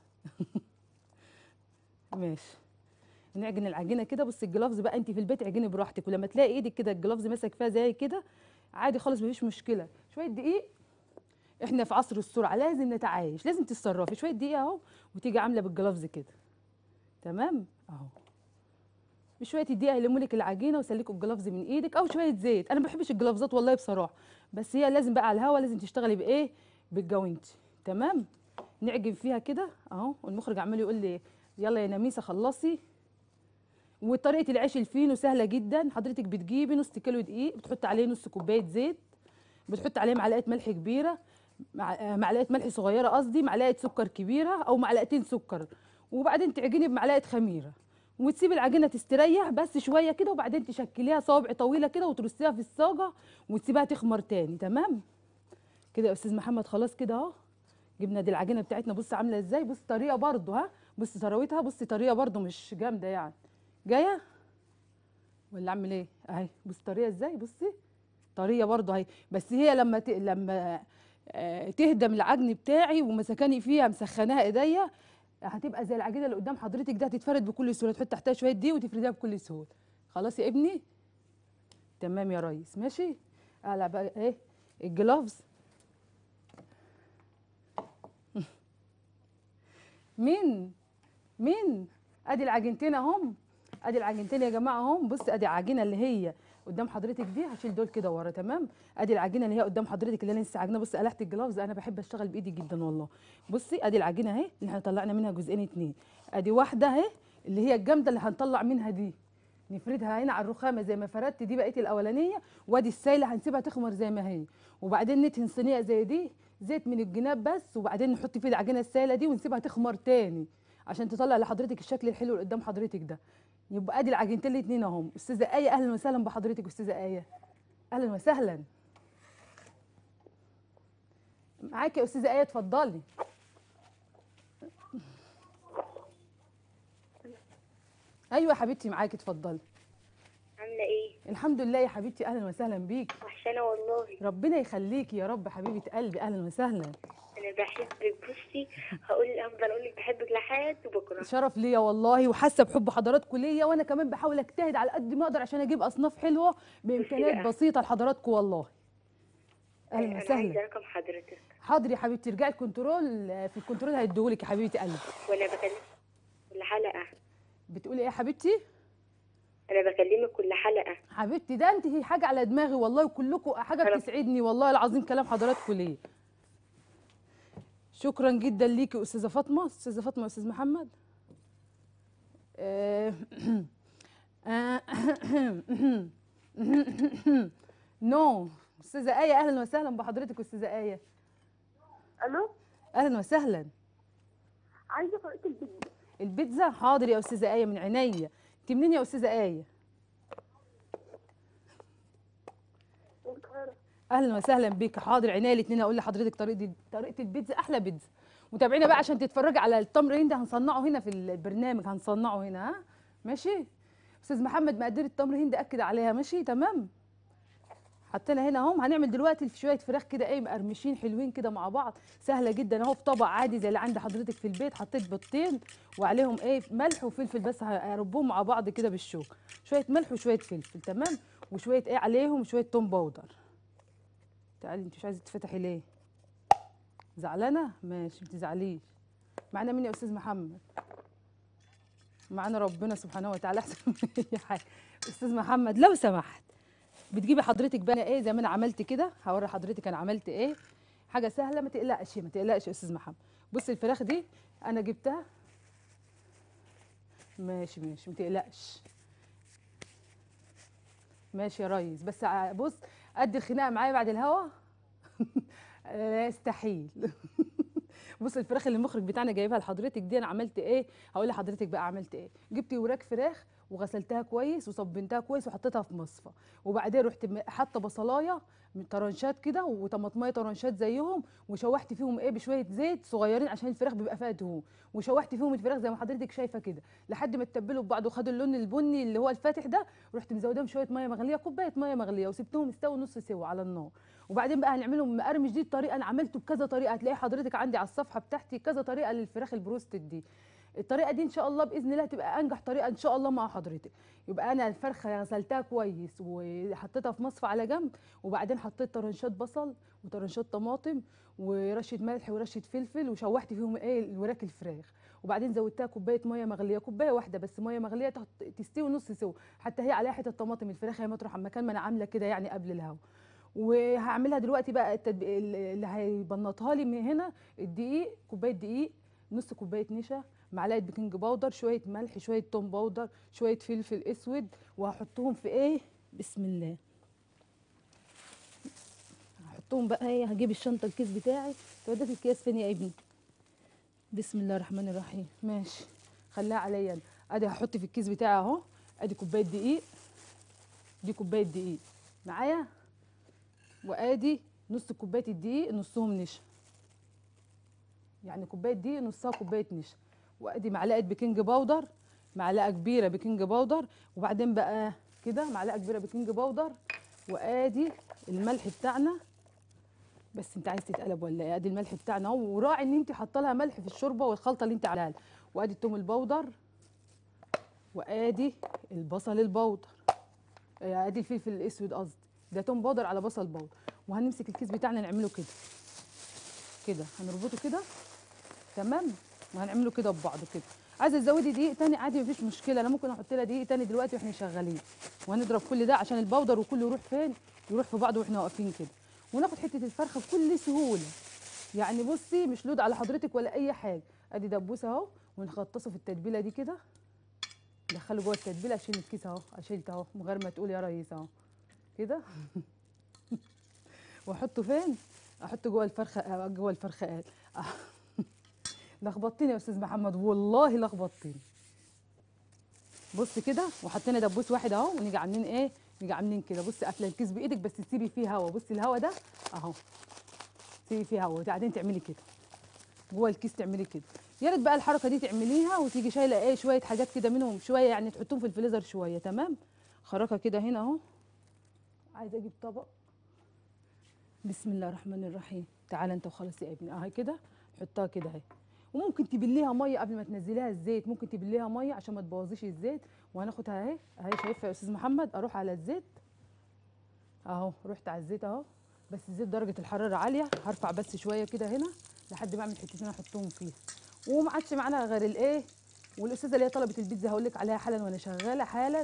ماشي نعجن العجينه كده بصي الجلافز بقى انت في البيت اعجني براحتك ولما تلاقي ايدك كده الجلافز ماسك فيها زي كده عادي خالص مفيش مشكله شويه دقيق احنا في عصر السرعه لازم نتعايش لازم تتصرفي شويه دقيق اهو وتيجي عامله بالجلافز كده تمام اهو بشويه الدقيق هيلموا لك العجينه ويسلكوا الجلافز من ايدك او شويه زيت انا ما بحبش الجلافزات والله بصراحه بس هي لازم بقى على الهوا لازم تشتغلي بايه بالجوينتي تمام نعجن فيها كده اهو والمخرج عمال يقول لي يلا يا نميسه خلصي وطريقه العيش الفينو سهله جدا حضرتك بتجيبي نص كيلو دقيق بتحط عليه نص كوبايه زيت بتحط عليه معلقه ملح كبيره مع- آه، معلقه ملح صغيره قصدي معلقه سكر كبيره او معلقتين سكر وبعدين تعجني بمعلقه خميره وتسيبي العجينه تستريح بس شويه كده وبعدين تشكليها صوابع طويله كده وترصيها في الصاجه وتسيبها تخمر تاني تمام كده يا استاذ محمد خلاص كده اهو جبنا دي العجينه بتاعتنا بص عامله ازاي بص طريقه برضو ها بص طراوتها بص طريقه برضو مش جامده يعني جايه ولا اعمل ايه اهي بص طريقه ازاي بصي طريه برضو اهي بس هي لما ت... لما آه، تهدم العجن بتاعي ومسكاني فيها مسخناها ايديا هتبقى زي العجينه اللي قدام حضرتك ده هتتفرد بكل سهوله تحط تحتها شويه دي وتفرديها بكل سهوله خلاص يا ابني تمام يا ريس ماشي اقلع بقى ايه الجلافز مين مين ادي العجينتين اهم ادي العجينتين يا جماعه اهم بص ادي العجينه اللي هي قدام حضرتك دي هشيل دول كده ورا تمام ادي العجينه اللي هي قدام حضرتك اللي انا لسه عاجنه بص قلعت الجلافز انا بحب اشتغل بايدي جدا والله بصي ادي العجينه اهي اللي احنا طلعنا منها جزئين اتنين ادي واحده اهي اللي هي الجامده اللي هنطلع منها دي نفردها هنا على الرخامه زي ما فردت دي بقيه الاولانيه وادي السايله هنسيبها تخمر زي ما هي وبعدين ندهن صينيه زي دي زيت من الجناب بس وبعدين نحط فيه العجينه السايله دي ونسيبها تخمر تاني عشان تطلع لحضرتك الشكل الحلو اللي قدام حضرتك ده يبقى ادي العجينتين الاتنين اهم استاذه ايه اهلا وسهلا بحضرتك استاذه ايه اهلا وسهلا معاكي يا استاذه ايه اتفضلي ايوه يا حبيبتي معاكي اتفضلي عامله ايه الحمد لله يا حبيبتي اهلا وسهلا بيك وحشانه والله ربنا يخليكي يا رب حبيبه قلبي اهلا وسهلا انا بحبك بصي هقول افضل اقول لك بحبك لحد بكره شرف ليا والله وحاسه بحب حضراتكم ليا وانا كمان بحاول اجتهد على قد ما اقدر عشان اجيب اصناف حلوه بامكانيات بقى. بسيطه لحضراتكم والله اهلا انا وسهلا عايزه رقم حضرتك حاضر يا حبيبتي ارجعي الكنترول في الكنترول هيديهولك يا حبيبه قلبي وانا بكلمك كل حلقه بتقولي ايه يا حبيبتي انا بكلمك كل حلقه حبيبتي ده انت هي حاجه على دماغي والله وكلكم حاجه أنا- بتسعدني والله العظيم كلام حضراتكم ليه شكرا جدا ليكي استاذه فاطمه استاذه فاطمه استاذ محمد آه، آه، نو استاذه ايه اهلا وسهلا بحضرتك استاذه ايه الو اهلا وسهلا عايزه طريقه البيتزا البيتزا حاضر يا استاذه ايه من عينيا انت منين يا استاذه ايه اهلا وسهلا بيك حاضر عينيا الاثنين اقول لحضرتك طريقه طريقه البيتزا احلى بيتزا متابعينا بقى عشان تتفرجي على التمر هند هنصنعه هنا في البرنامج هنصنعه هنا ها ماشي استاذ محمد مقادير التمر هند اكد عليها ماشي تمام حطينا هنا اهم هنعمل دلوقتي شويه فراخ كده ايه مقرمشين حلوين كده مع بعض سهله جدا اهو في طبق عادي زي اللي عند حضرتك في البيت حطيت بيضتين وعليهم ايه ملح وفلفل بس هربهم مع بعض كده بالشوك شويه ملح وشويه فلفل تمام وشويه ايه عليهم شويه توم باودر تعالي انت مش عايزه تفتحي ليه زعلانه ماشي ما تزعليش معانا مين يا استاذ محمد معانا ربنا سبحانه وتعالى احسن من اي حاجه استاذ محمد لو سمحت بتجيبي حضرتك بقى ايه زي ما انا عملت كده هوري حضرتك انا عملت ايه حاجه سهله ما تقلقش ما تقلقش يا استاذ محمد بصي الفراخ دي انا جبتها ماشي ماشي ما تقلقش ماشي يا ريس بس ع- بص قد الخناقه معايا بعد الهوا لا يستحيل بص الفراخ اللي المخرج بتاعنا جايبها لحضرتك دي انا عملت ايه هقول لحضرتك بقى عملت ايه جبت وراك فراخ وغسلتها كويس وصبنتها كويس وحطيتها في مصفى وبعدين رحت م- حاطه بصلايه من طرنشات كده وطماطمايه طرنشات زيهم وشوحت فيهم ايه بشويه زيت صغيرين عشان الفراخ بيبقى فيها دهون وشوحت فيهم الفراخ زي ما حضرتك شايفه كده لحد ما اتبلوا ببعض وخدوا اللون البني اللي هو الفاتح ده رحت مزوداهم شويه ميه مغليه كوبايه ميه مغليه وسبتهم يستووا نص سوا على النار وبعدين بقى هنعملهم مقرمش دي الطريقه انا عملته بكذا طريقه هتلاقي حضرتك عندي على الصفحه بتاعتي كذا طريقه للفراخ البروستد دي الطريقه دي ان شاء الله باذن الله تبقى انجح طريقه ان شاء الله مع حضرتك يبقى انا الفرخه غسلتها كويس وحطيتها في مصفى على جنب وبعدين حطيت طرنشات بصل وطرنشات طماطم ورشه ملح ورشه فلفل وشوحت فيهم ايه الوراك الفراخ وبعدين زودتها كوبايه ميه مغليه كوبايه واحده بس ميه مغليه تحط- تستوي نص سوا حتى هي عليها حته طماطم الفراخ هي مطرح مكان ما انا عامله كده يعني قبل الهوا وهعملها دلوقتي بقى التدب... اللي هيبنطها لي من هنا الدقيق كوبايه دقيق نص كوبايه نشا معلقه بيكنج باودر شويه ملح شويه توم باودر شويه فلفل اسود وهحطهم في ايه بسم الله هحطهم بقى ايه هجيب الشنطه الكيس بتاعي وديت الكيس فين يا ابني بسم الله الرحمن الرحيم ماشي خليها عليا أنا. ادي هحط في الكيس بتاعي اهو ادي كوبايه دقيق دي كوبايه دقيق معايا وادي نص كوبايه الدقيق نصهم نشا يعني كوبايه دقيق نصها كوبايه نشا وادي معلقه بيكنج باودر معلقه كبيره بيكنج باودر وبعدين بقى كده معلقه كبيره بيكنج باودر وادي الملح بتاعنا بس انت عايز تتقلب ولا ايه ادي الملح بتاعنا اهو وراعي ان انت حاطه لها ملح في الشوربه والخلطه اللي انت عاملاها لها. وادي التوم البودر وادي البصل البودر آه، ادي الفلفل الاسود قصدي ده توم باودر على بصل باودر وهنمسك الكيس بتاعنا نعمله كده كده هنربطه كده تمام وهنعمله كده ببعضه كده عايزه تزودي دقيق تاني عادي مفيش مشكله انا ممكن احط لها دقيق تاني دلوقتي واحنا شغالين وهنضرب كل ده عشان البودر وكله يروح فين يروح في بعضه واحنا واقفين كده وناخد حته الفرخه بكل سهوله يعني بصي مش لود على حضرتك ولا اي حاجه ادي دبوسه اهو ونغطسه في التتبيله دي كده دخله جوه التتبيله اشيل الكيس اهو اشيلت اهو من غير ما تقول يا ريس اهو كده واحطه فين احطه جوه الفرخه آه، جوه الفرخه قال آه. لخبطتني يا استاذ محمد والله لخبطتني بص كده وحطينا دبوس واحد اهو ونيجي عاملين ايه نيجي عاملين كده بصي قافله الكيس بايدك بس تسيبي فيه هوا بصي الهوا ده اهو تيجي فيها وبعدين تعملي كده جوه الكيس تعملي كده يا ريت بقى الحركه دي تعمليها وتيجي شايله ايه شويه حاجات كده منهم شويه يعني تحطهم في الفريزر شويه تمام خرجها كده هنا اهو عايزه اجيب طبق بسم الله الرحمن الرحيم تعالى انت وخلاص يا ابني اهي كده حطها كده اهي وممكن تبليها ميه قبل ما تنزليها الزيت ممكن تبليها ميه عشان ما تبوظيش الزيت وهناخدها اهي اهي شايفها يا استاذ محمد اروح على الزيت اهو رحت على الزيت اهو بس الزيت درجه الحراره عاليه هرفع بس شويه كده هنا لحد ما اعمل حتتين احطهم فيها وما عادش معانا غير الايه والاستاذه اللي هي طلبت البيتزا هقول لك عليها حالا وانا شغاله حالا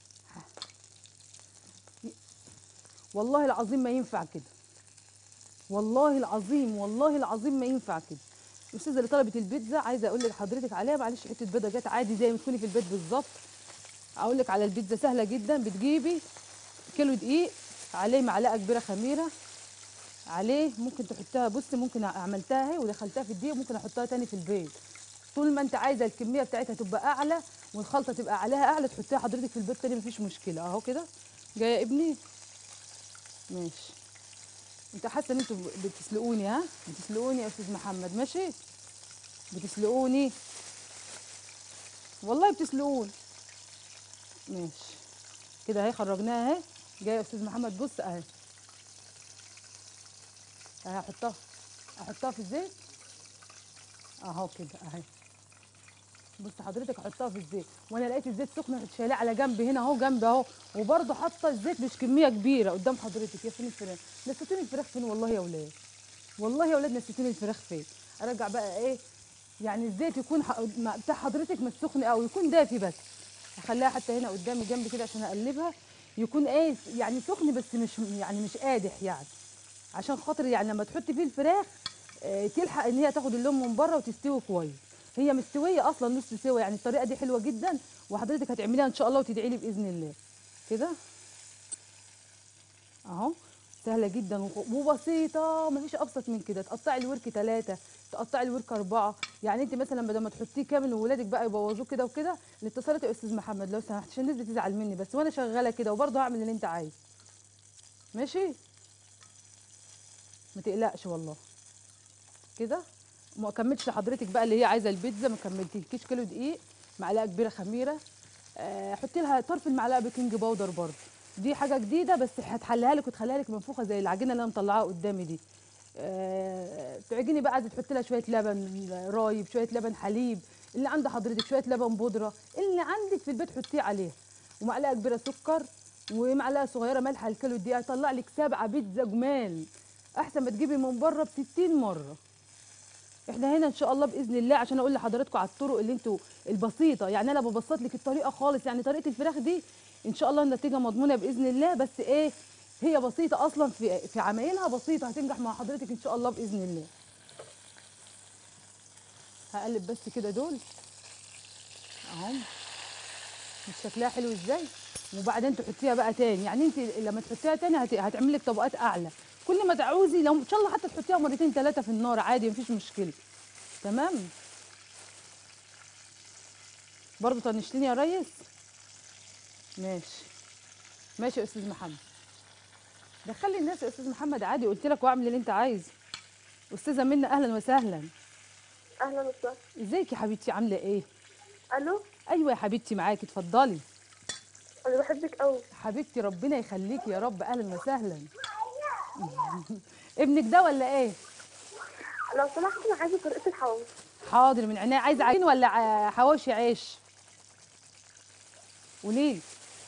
والله العظيم ما ينفع كده والله العظيم والله العظيم ما ينفع كده الاستاذه اللي طلبت البيتزا عايزه اقول لك حضرتك عليها معلش حته بيضه جت عادي زي ما تكوني في البيت بالظبط اقول لك على البيتزا سهله جدا بتجيبي كيلو دقيق عليه معلقه كبيره خميره عليه ممكن تحطها بصي ممكن عملتها اهي ودخلتها في الدقيق ممكن احطها تاني في البيض طول ما انت عايزه الكميه بتاعتها تبقى اعلى والخلطه تبقى عليها اعلى تحطيها حضرتك في البيض تاني مفيش مشكله اهو كده جايه يا ابني ماشي انت حاسه ان انتوا بتسلقوني ها بتسلقوني يا استاذ محمد ماشي بتسلقوني والله بتسلقوني ماشي كده اهي خرجناها اهي جاي يا استاذ محمد بص اهي اهي احطها احطها في الزيت اهو كده اهي بص حضرتك احطها في الزيت وانا لقيت الزيت سخن رحت شايلاه على جنب هنا اهو جنب اهو وبرده حاطه الزيت مش كميه كبيره قدام حضرتك يا فين الفراخ نسيتوني الفراخ فين والله يا ولاد والله يا ولاد نسيتوني الفراخ فين ارجع بقى ايه يعني الزيت يكون ح... ما- بتاع حضرتك مش سخن قوي يكون دافي بس اخليها حتى هنا قدامي جنبي كده عشان اقلبها يكون ايه يعني سخن بس مش يعني مش قادح يعني عشان خاطر يعني لما تحطي فيه الفراخ آه، تلحق ان هي تاخد اللون من بره وتستوي كويس هي مستويه اصلا نص سوا يعني الطريقه دي حلوه جدا وحضرتك هتعمليها ان شاء الله وتدعي لي باذن الله كده اهو سهله جدا وخ- وبسيطه مفيش ابسط من كده تقطعي الورك ثلاثه تقطعي الورك اربعه يعني انت مثلا بدل ما تحطيه كامل وولادك بقى يبوظوه كده وكده الاتصالات يا استاذ محمد لو سمحت عشان الناس بتزعل مني بس وانا شغاله كده وبرضه هعمل اللي انت عايزه ماشي ما تقلقش والله كده ما كملتش لحضرتك بقى اللي هي عايزه البيتزا ما كملتلكيش كيلو دقيق معلقه كبيره خميره آه، حطي لها طرف المعلقه بيكنج باودر برضه دي حاجه جديده بس هتحليها لك وتخليها لك منفوخه زي العجينه اللي انا مطلعاها قدامي دي آه، تعجني بقى عايزه تحطي لها شويه لبن رايب شويه لبن حليب اللي عند حضرتك شويه لبن بودره اللي عندك في البيت حطيه عليها ومعلقه كبيره سكر ومعلقه صغيره ملح على الكيلو دقيقه يطلع لك سبعه بيتزا جمال احسن ما تجيبي من بره ب 60 مره احنا هنا ان شاء الله باذن الله عشان اقول لحضراتكم على الطرق اللي انتوا البسيطه يعني انا ببسط لك الطريقه خالص يعني طريقه الفراخ دي ان شاء الله النتيجه مضمونه باذن الله بس ايه هي بسيطه اصلا في في عمايلها بسيطه هتنجح مع حضرتك ان شاء الله باذن الله هقلب بس كده دول اهو مش شكلها حلو ازاي وبعدين تحطيها بقى تاني يعني انت لما تحطيها تاني هت... هتعمل لك طبقات اعلى كل ما تعوزي لو ان شاء الله حتى تحطيها مرتين ثلاثه في النار عادي مفيش مشكله تمام برضه طنشتني يا ريس ماشي ماشي يا استاذ محمد دخلي الناس يا استاذ محمد عادي قلت لك واعمل اللي انت عايزه استاذه منى اهلا وسهلا اهلا وسهلا ازيك يا حبيبتي عامله ايه الو ايوه يا حبيبتي معاكي اتفضلي انا بحبك قوي حبيبتي ربنا يخليكي يا رب اهلا وسهلا ابنك ده ولا ايه لو سمحت انا عايزه طريقه الحواوشي حاضر من عينيا عايزه عجين ولا ع- حواوشي عيش قوليلي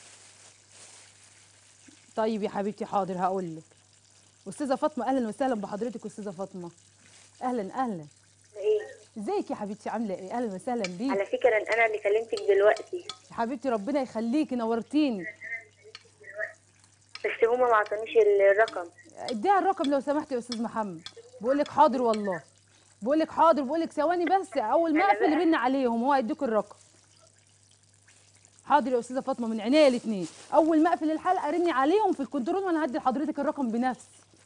طيب يا حبيبتي حاضر هقول لك استاذه فاطمه اهلا وسهلا بحضرتك استاذه فاطمه اهلا اهلا ايه ازيك يا حبيبتي عامله ايه اهلا وسهلا بيك على فكره ان انا اللي كلمتك دلوقتي يا حبيبتي ربنا يخليكي نورتيني بس هما ما عطانيش الرقم اديها الرقم لو سمحت يا استاذ محمد بقول لك حاضر والله بقول لك حاضر بقول لك ثواني بس اول ما أنا اقفل بقى- رن عليهم هو هيديك الرقم حاضر يا استاذه فاطمه من عينيا الاثنين اول ما اقفل الحلقه رني عليهم في الكنترول وانا هدي لحضرتك الرقم بنفسي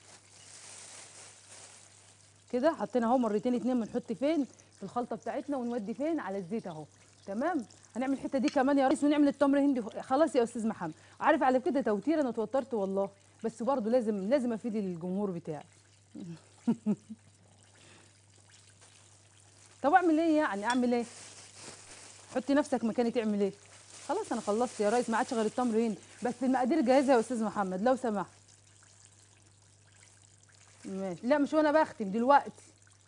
كده حطينا اهو مرتين اتنين بنحط فين في الخلطه بتاعتنا ونودي فين على الزيت اهو تمام هنعمل الحته دي كمان يا ريس ونعمل التمر هندي خلاص يا استاذ محمد عارف على كده توتير انا اتوترت والله بس برضه لازم لازم افيد الجمهور بتاعي طب اعمل ايه يعني اعمل ايه حطي نفسك مكاني تعمل ايه خلاص انا خلصت يا ريس ما عادش غير التمر هنا بس المقادير جاهزه يا استاذ محمد لو سمحت ماشي لا مش وانا بختم دلوقتي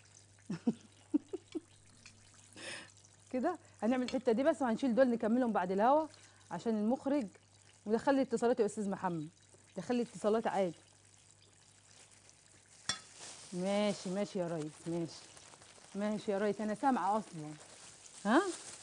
كده هنعمل الحته دي بس وهنشيل دول نكملهم بعد الهوا عشان المخرج ودخل لي اتصالات يا استاذ محمد دخل لي اتصالات عادي ماشي ماشي يا ريس ماشي ماشي يا ريس انا سامعه اصلا ها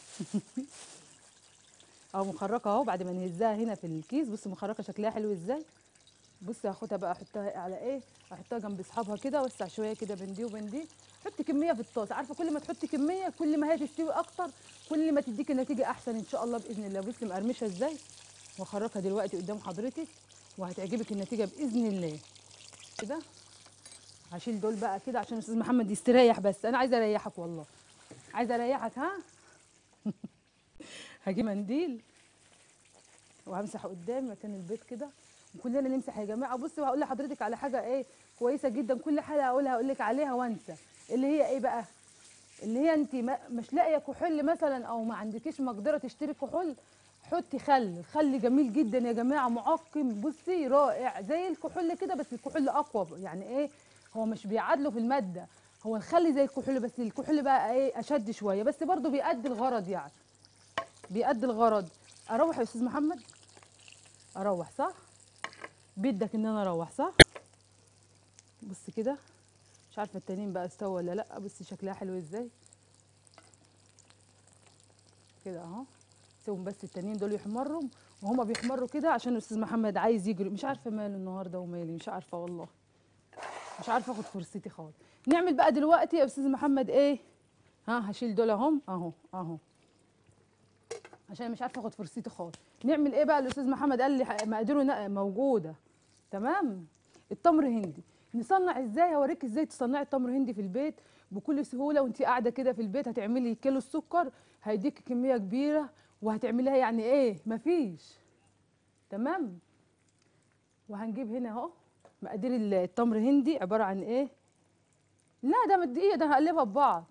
اهو مخرقه اهو بعد ما نهزها هنا في الكيس بص مخرقه شكلها حلو ازاي بصي هاخدها بقى احطها على ايه احطها جنب اصحابها كده اوسع شويه كده بين دي وبين دي حطي كميه في الطاسه عارفه كل ما تحطي كميه كل ما هي تستوي اكتر كل ما تديكي نتيجه احسن ان شاء الله باذن الله بصي مقرمشه ازاي واخرجها دلوقتي قدام حضرتك وهتعجبك النتيجه باذن الله كده هشيل دول بقى كده عشان استاذ محمد يستريح بس انا عايزه اريحك والله عايزه اريحك ها هجيب منديل وهمسح قدامي مكان البيت كده وكلنا نمسح يا جماعه بصي وهقول لحضرتك على حاجه ايه كويسه جدا كل حلقه اقولها اقول لك عليها وانسى اللي هي ايه بقى اللي هي انت ما- مش لاقيه كحول مثلا او ما عندكيش مقدره تشتري كحول حطي خل الخل جميل جدا يا جماعه معقم بصي رائع زي الكحول كده بس الكحول اقوى يعني ايه هو مش بيعادله في الماده هو الخل زي الكحول بس الكحول بقى ايه اشد شويه بس برضه بيأدي الغرض يعني بيأدي الغرض اروح يا استاذ محمد اروح صح بدك ان انا اروح صح بص كده مش عارفه التانيين بقى استوى ولا لا بصي شكلها حلو ازاي كده اهو سيبهم بس التانيين دول يحمروا وهما بيحمروا كده عشان الاستاذ محمد عايز يجري مش عارفه ماله النهارده ومالي مش عارفه والله مش عارفه اخد فرصتي خالص نعمل بقى دلوقتي يا استاذ محمد ايه ها هشيل دول اهم اهو اهو عشان مش عارفه اخد فرصتي خالص نعمل ايه بقى الاستاذ محمد قال لي ح- مقاديره نا- موجوده تمام التمر هندي نصنع ازاي هوريك ازاي تصنعي التمر هندي في البيت بكل سهوله وانت قاعده كده في البيت هتعملي كيلو السكر هيديك كميه كبيره وهتعمليها يعني ايه مفيش تمام وهنجيب هنا اهو مقادير ال- التمر هندي عباره عن ايه لا ده من الدقيق ده هقلبها ببعض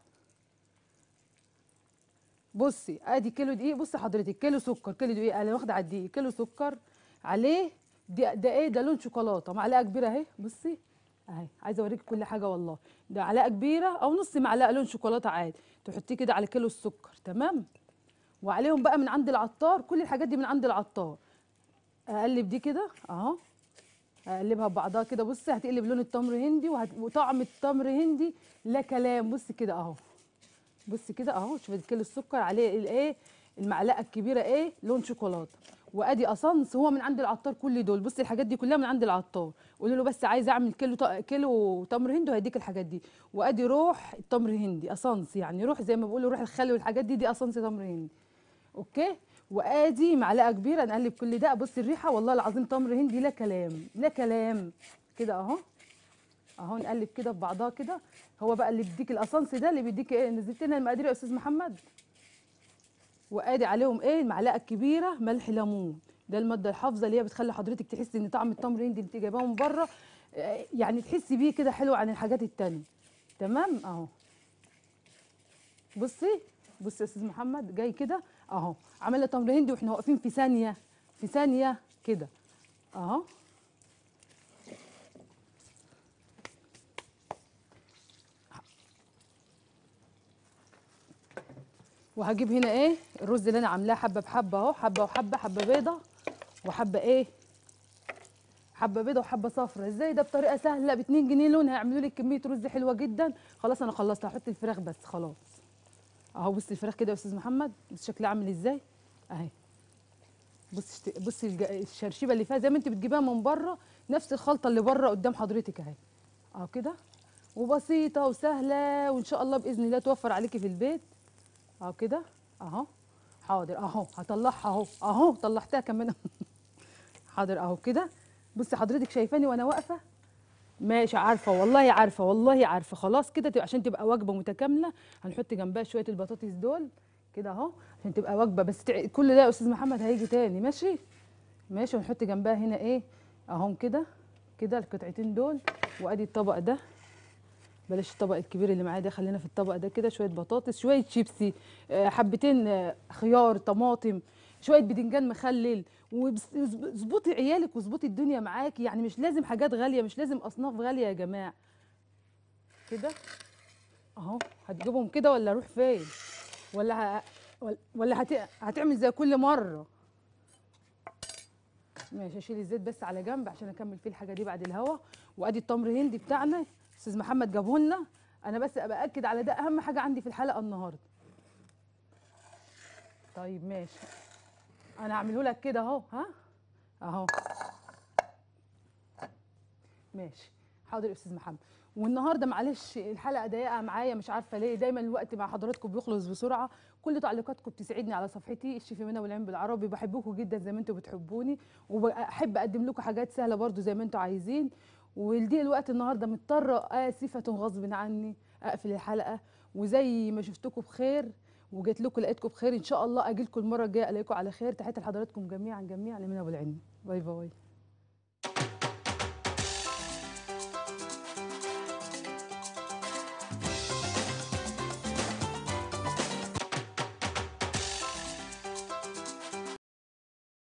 بصي ادي كيلو دقيق بصي حضرتك كيلو سكر كيلو دقيق انا واخده على الدقيق كيلو سكر عليه ده, ده ايه ده لون شوكولاته معلقه كبيره اهي بصي اهي عايزه اوريك كل حاجه والله ده معلقه كبيره او نص معلقه لون شوكولاته عادي تحطيه كده على كيلو السكر تمام وعليهم بقى من عند العطار كل الحاجات دي من عند العطار اقلب دي كده اهو اقلبها ببعضها كده بصي هتقلب لون التمر هندي وهت... وطعم التمر هندي لا كلام بصي كده اهو بصي كده اهو شوفي كيلو السكر عليه الايه المعلقه الكبيره ايه لون شوكولاته وادي اسانس هو من عند العطار كل دول بصي الحاجات دي كلها من عند العطار قولي له بس عايزه اعمل كيلو ط- كيلو تمر هندي وهيديك الحاجات دي وادي روح التمر هندي اسانس يعني روح زي ما بيقولوا روح الخل والحاجات دي دي اسانس تمر هندي اوكي وادي معلقه كبيره نقلب كل ده بصي الريحه والله العظيم تمر هندي لا كلام لا كلام كده اهو اهو نقلب كده ببعضها كده هو بقى اللي بيديك الاسانس ده اللي بيديك ايه نزلت لنا المقادير يا استاذ محمد وادي عليهم ايه المعلقه الكبيره ملح ليمون ده الماده الحافظه اللي هي بتخلي حضرتك تحسي ان طعم التمر الهندي اللي انت جايباه من بره آه، يعني تحسي بيه كده حلو عن الحاجات التانية تمام اهو بصي بصي يا استاذ محمد جاي كده اهو عملنا تمر هندي واحنا واقفين في ثانيه في ثانيه كده اهو وهجيب هنا ايه الرز اللي انا عاملاه حبه بحبه اهو حبه وحبه حبه بيضه وحبه ايه حبه بيضه وحبه صفرا ازاي ده بطريقه سهله ب 2 جنيه لون هيعملوا لك كميه رز حلوه جدا خلاص انا خلصت هحط الفراخ بس خلاص اهو بصي الفراخ كده يا استاذ محمد بصي شكلها عامل ازاي اهي بصي اشت- بصي الج- الشرشيبه اللي فيها زي ما انت بتجيبها من بره نفس الخلطه اللي بره قدام حضرتك اهي اهو كده وبسيطه وسهله وان شاء الله باذن الله توفر عليكي في البيت اهو كده اهو حاضر اهو هطلعها اهو اهو طلعتها كمان حاضر اهو كده بصي حضرتك شايفاني وانا واقفه ماشي عارفه والله عارفه والله عارفه خلاص كده تبقى عشان تبقى وجبه متكامله هنحط جنبها شويه البطاطس دول كده اهو عشان تبقى وجبه بس تع... كل ده يا استاذ محمد هيجي تاني ماشي ماشي ونحط جنبها هنا ايه اهم كده كده القطعتين دول وادي الطبق ده بلاش الطبق الكبير اللي معايا ده خلينا في الطبق ده كده شويه بطاطس شويه شيبسي آه، حبتين آه، خيار طماطم شويه بدنجان مخلل واظبطي عيالك واظبطي الدنيا معاكي يعني مش لازم حاجات غاليه مش لازم اصناف غاليه يا جماعه كده اهو هتجيبهم كده ولا اروح فين ولا ه... ولا- ولا هت... هتعمل زي كل مره ماشي اشيل الزيت بس على جنب عشان اكمل فيه الحاجه دي بعد الهوا وادي التمر هندي بتاعنا استاذ محمد جابه لنا انا بس ابقى اكد على ده اهم حاجه عندي في الحلقه النهارده طيب ماشي انا هعمله لك كده اهو ها اهو ماشي حاضر يا استاذ محمد والنهارده معلش الحلقه ضيقه معايا مش عارفه ليه دايما الوقت مع حضراتكم بيخلص بسرعه كل تعليقاتكم بتسعدني على صفحتي الشيف منى والعين بالعربي بحبكم جدا زي ما انتم بتحبوني وبحب اقدم لكم حاجات سهله برضو زي ما انتم عايزين ولضيق الوقت النهارده مضطره اسفه غصب عني اقفل الحلقه وزي ما شفتكم بخير وجيت لكم لقيتكم بخير ان شاء الله اجي لكم المره الجايه الاقيكم على خير تحياتي لحضراتكم جميعا جميعا من ابو العين باي باي